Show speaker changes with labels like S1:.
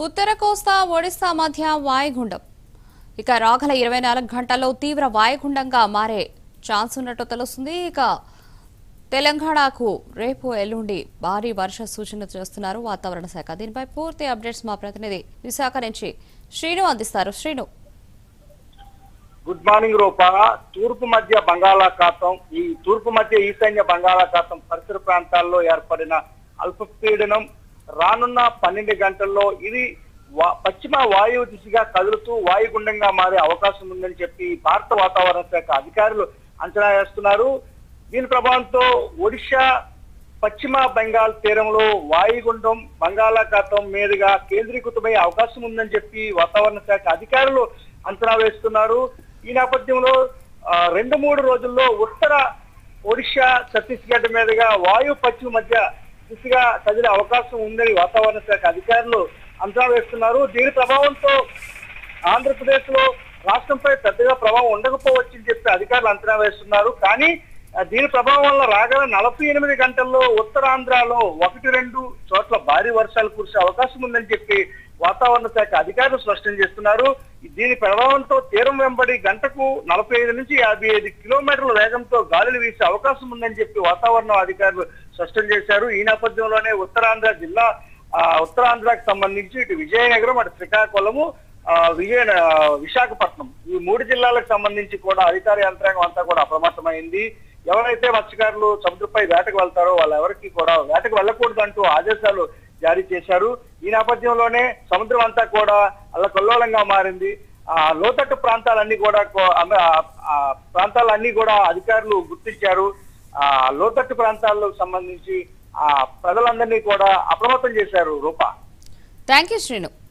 S1: ఉత్తర కోస్తా ఒడిశా మధ్య వాయుగుండం ఇక రాగల ఇరవై నాలుగు గంటల్లో తీవ్ర వాయుగుండంగా మారే ఛాన్స్ ఉన్నట్టు తెలుస్తుంది ఇక తెలంగాణకు రేపు ఎల్లుండి భారీ వర్ష సూచన చేస్తున్నారు వాతావరణ శాఖ దీనిపై పూర్తి అప్డేట్స్ మా ప్రతినిధి విశాఖ నుంచి శ్రీను అందిస్తారు శ్రీను
S2: గుడ్ మార్నింగ్ రూపా తూర్పు మధ్య బంగాళాఖాతం ఈ తూర్పు మధ్య ఈశాన్య బంగాళాఖాతం పరిసర ప్రాంతాల్లో ఏర్పడిన అల్పపీడనం రానున్న పన్నెండు గంటల్లో ఇది వా- పశ్చిమ వాయువు దిశగా కదులుతూ వాయుగుండంగా మారే అవకాశం ఉందని చెప్పి భారత వాతావరణ శాఖ అధికారులు అంచనా వేస్తున్నారు దీని ప్రభావంతో ఒడిశా పశ్చిమ బెంగాల్ తీరంలో వాయుగుండం బంగాళాఖాతం మీదుగా కేంద్రీకృతమయ్యే అవకాశం ఉందని చెప్పి వాతావరణ శాఖ అధికారులు అంచనా వేస్తున్నారు ఈ నేపథ్యంలో ఆ, రెండు మూడు రోజుల్లో ఉత్తర ఒడిశా ఛత్తీస్గఢ్ మీదుగా వాయు పశ్చిమ మధ్య దిశగా కదిలే అవకాశం ఉందని వాతావరణ శాఖ అధికారులు అంచనా వేస్తున్నారు దీని ప్రభావంతో ఆంధ్రప్రదేశ్ లో రాష్ట్రంపై పెద్దగా ప్రభావం ఉండకపోవచ్చని చెప్పి అధికారులు అంచనా వేస్తున్నారు కానీ ఆ, దీని ప్రభావం వల్ల రాగల నలభై ఎనిమిది గంటల్లో ఉత్తరాంధ్రలో ఒకటి రెండు చోట్ల భారీ వర్షాలు కురిసే అవకాశం ఉందని చెప్పి వాతావరణ శాఖ అధికారులు స్పష్టం చేస్తున్నారు దీని ప్రభావంతో తీరం వెంబడి గంటకు నలభై ఐదు నుంచి యాభై ఐదు కిలోమీటర్ల వేగంతో గాలులు వీసే అవకాశం ఉందని చెప్పి వాతావరణ అధికారులు స్పష్టం చేశారు ఈ నేపథ్యంలోనే ఉత్తరాంధ్ర జిల్లా ఆ, ఉత్తరాంధ్రకు సంబంధించి ఇటు విజయనగరం అటు శ్రీకాకుళము ఆ, విజయ ఆ, విశాఖపట్నం ఈ మూడు జిల్లాలకు సంబంధించి కూడా అధికార యంత్రాంగం అంతా కూడా అప్రమత్తమైంది ఎవరైతే మత్స్యకారులు సముద్రంపై వేటకు వెళ్తారో వాళ్ళెవరికి కూడా వేటకు వెళ్ళకూడదు అంటూ ఆదేశాలు జారీ చేశారు ఈ నేపథ్యంలోనే సముద్రం అంతా కూడా అల్లకల్లోలంగా మారింది ఆ లోతట్టు ప్రాంతాలన్నీ కూడా కో- అమ- ఆ- ఆ ప్రాంతాలన్నీ కూడా అధికారులు గుర్తించారు ఆ లోతట్టు ప్రాంతాలకు సంబంధించి ఆ ప్రజలందరినీ కూడా అప్రమత్తం చేశారు రూపా
S1: థ్యాంక్ యూ శ్రీను